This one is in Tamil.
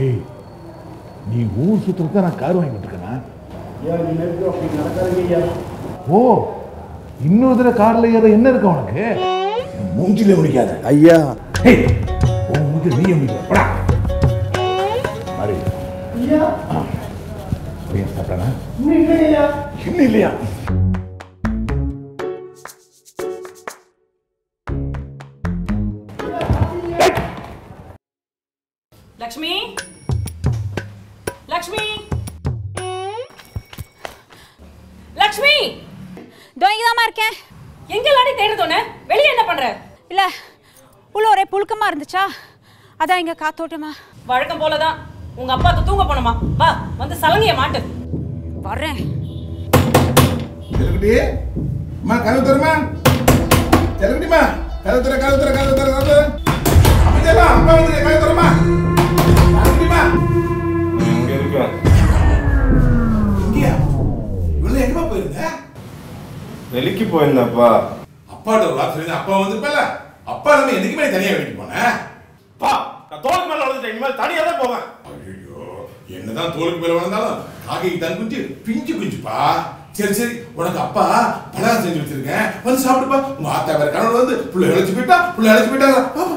ஏய் நீ ஊர் சுற்றுறத நான் கார் வாங்கி விட்டுருக்கேனா ஐயா இனிமேல் அப்படி நடக்காதீங்க ஐயா ஓ இன்னொரு தடவை கார்ல ஏற என்ன இருக்கு உனக்கு என் மூஞ்சிலே முடிக்காத ஐயா ஏய் உன் மூஞ்சில நீ முடிக்காத போடா மாறி ஐயா பையன் சாப்பிட்டானா இன்னும் இல்லை ஐயா இன்னும் இல்லையா லக்ஷ்மி லக்ஷ்மி லக்ஷ்மி இதோ இங்கதாம்மா இருக்கேன் எங்க எல்லாரும் தேடுதோனே வெளியே என்ன பண்ற இல்ல உள்ள ஒரே புழுக்கமா இருந்துச்சா அதான் இங்க காத்தோட்டமா வழக்கம் போலதான் உங்க அப்பா தூங்க போனோமா வா வந்து சலங்கைய மாட்டு வர்றேன் செலுக்குட்டி அம்மா கதவு தருமா செலுக்குட்டிமா கதவு தர கதவு தர கதவு தர கதவு தர அமைச்சர்மா அம்மா வந்து கதவு தரமா செலுக்குட்டிமா இங்க இருக்கேன் இங்கயா இவ்வளவு எங்கம்மா போயிருந்த வெளிக்கு போயிருந்தப்பா அப்பாட்ட ஒரு வார்த்தை சொல்லி அப்பா வந்திருப்பல அப்பா நம்ம என்னைக்குமே தனியா வீட்டுக்கு போனேன் பா நான் தோலுக்கு மேல வளர்ந்துட்டேன் இனிமேல் தனியா தான் போவேன் ஐயோ என்னதான் தோலுக்கு மேல வளர்ந்தாலும் காக்கைக்கு தான் குஞ்சு பிஞ்சு குஞ்சுப்பா சரி சரி உனக்கு அப்பா பலகாரம் செஞ்சு வச்சிருக்கேன் வந்து சாப்பிடுப்பா உங்க ஆத்தா வேற கணவன் வந்து புள்ள இழைச்சு போயிட்டா புள்ள இழைச்சு போயிட்டாங்க வா